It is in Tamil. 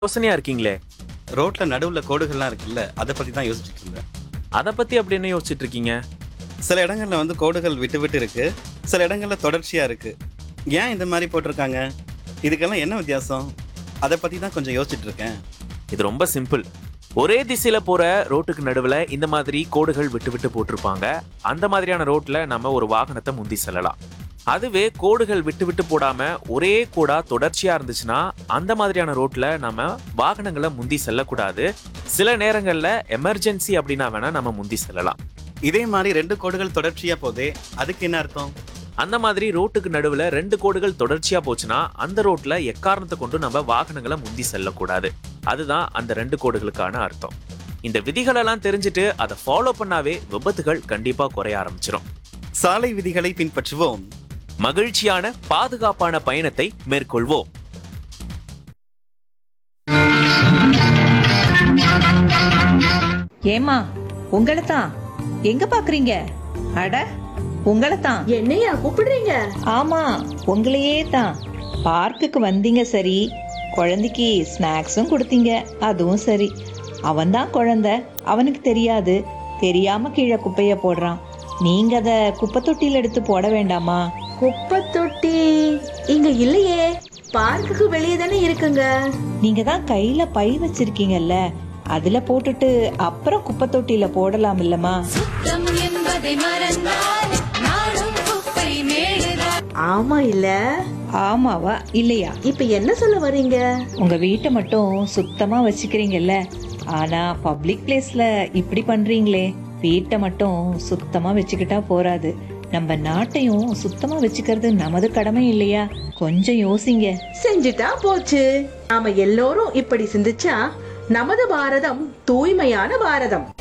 யோசனையா இருக்கீங்களே ரோட்ல நடுவுல கோடுகள்லாம் இருக்குல்ல அதை பத்தி தான் யோசிச்சுட்டு இருந்தேன் அதை பத்தி அப்படி என்ன யோசிச்சுட்டு இருக்கீங்க சில இடங்கள்ல வந்து கோடுகள் விட்டு விட்டு இருக்கு சில இடங்கள்ல தொடர்ச்சியா இருக்கு ஏன் இந்த மாதிரி போட்டிருக்காங்க இதுக்கெல்லாம் என்ன வித்தியாசம் அதை பத்தி தான் கொஞ்சம் யோசிச்சுட்டு இருக்கேன் இது ரொம்ப சிம்பிள் ஒரே திசையில போற ரோட்டுக்கு நடுவுல இந்த மாதிரி கோடுகள் விட்டு விட்டு போட்டிருப்பாங்க அந்த மாதிரியான ரோட்ல நம்ம ஒரு வாகனத்தை முந்தி செல்லலாம் அதுவே கோடுகள் விட்டு விட்டு போடாம ஒரே கோடா தொடர்ச்சியா இருந்துச்சுன்னா அந்த மாதிரியான ரோட்ல நம்ம வாகனங்களை முந்தி செல்லக்கூடாது சில நேரங்கள்ல எமர்ஜென்சி அப்படின்னா வேணா நம்ம முந்தி செல்லலாம் இதே மாதிரி ரெண்டு கோடுகள் தொடர்ச்சியா போதே அதுக்கு என்ன அர்த்தம் அந்த மாதிரி ரோட்டுக்கு நடுவுல ரெண்டு கோடுகள் தொடர்ச்சியா போச்சுன்னா அந்த ரோட்ல எக்காரணத்தை கொண்டு நம்ம வாகனங்களை முந்தி செல்லக்கூடாது அதுதான் அந்த ரெண்டு கோடுகளுக்கான அர்த்தம் இந்த விதிகளெல்லாம் தெரிஞ்சுட்டு அதை ஃபாலோ பண்ணாவே விபத்துகள் கண்டிப்பா குறைய ஆரம்பிச்சிடும் சாலை விதிகளை பின்பற்றுவோம் மகிழ்ச்சியான பாதுகாப்பான பயணத்தை மேற்கொள்வோம் ஏமா உங்களை தான் எங்க பாக்குறீங்க அட உங்களை தான் என்னையா கூப்பிடுறீங்க ஆமா உங்களையே தான் பார்க்குக்கு வந்தீங்க சரி குழந்தைக்கு ஸ்நாக்ஸும் கொடுத்தீங்க அதுவும் சரி அவன்தான் குழந்தை அவனுக்கு தெரியாது தெரியாம கீழே குப்பைய போடுறான் நீங்க அத குப்பை தொட்டியில எடுத்து போட வேண்டாமா குப்பை தொட்டி இங்க இல்லையே பார்க்குக்கு வெளியே தானே இருக்குங்க நீங்க தான் கையில பை வச்சிருக்கீங்கல்ல அதுல போட்டுட்டு அப்புறம் குப்பை தொட்டியில போடலாம் இல்லம்மா சுத்தம் என்பதை மறந்தால் நாடும் குப்பை மேடுதான் ஆமா இல்ல ஆமாவா இல்லையா இப்ப என்ன சொல்ல வர்றீங்க உங்க வீட்டை மட்டும் சுத்தமா வச்சுக்கிறீங்கல்ல ஆனா பப்ளிக் பிளேஸ்ல இப்படி பண்றீங்களே வீட்டை மட்டும் சுத்தமா வச்சுக்கிட்டா போராது நம்ம நாட்டையும் சுத்தமா வச்சுக்கிறது நமது கடமை இல்லையா கொஞ்சம் யோசிங்க செஞ்சுட்டா போச்சு நாம எல்லோரும் இப்படி சிந்திச்சா நமது பாரதம் தூய்மையான பாரதம்